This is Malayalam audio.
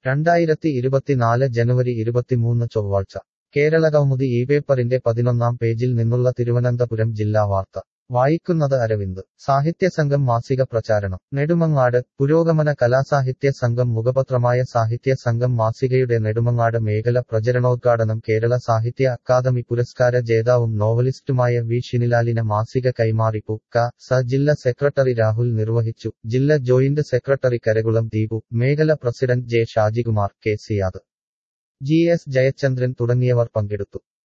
രണ്ടായിരത്തി ഇരുപത്തിനാല് ജനുവരി ഇരുപത്തിമൂന്ന് ചൊവ്വാഴ്ച കേരളകൗമുദി ഈ പേപ്പറിന്റെ പതിനൊന്നാം പേജിൽ നിന്നുള്ള തിരുവനന്തപുരം ജില്ലാ വാർത്ത വായിക്കുന്നത് അരവിന്ദ് സാഹിത്യസംഘം മാസിക പ്രചാരണം നെടുമങ്ങാട് പുരോഗമന കലാസാഹിത്യ സംഘം മുഖപത്രമായ സാഹിത്യ സംഘം മാസികയുടെ നെടുമങ്ങാട് മേഖല പ്രചരണോദ്ഘാടനം കേരള സാഹിത്യ അക്കാദമി പുരസ്കാര ജേതാവും നോവലിസ്റ്റുമായ വി ഷിനിലാലിന് മാസിക കൈമാറിപ്പു ക സ ജില്ലാ സെക്രട്ടറി രാഹുൽ നിർവഹിച്ചു ജില്ലാ ജോയിന്റ് സെക്രട്ടറി കരകുളം ദീപു മേഖല president J Shajikumar K Siyad G S Jayachandran തുടങ്ങിയവർ പങ്കെടുത്തു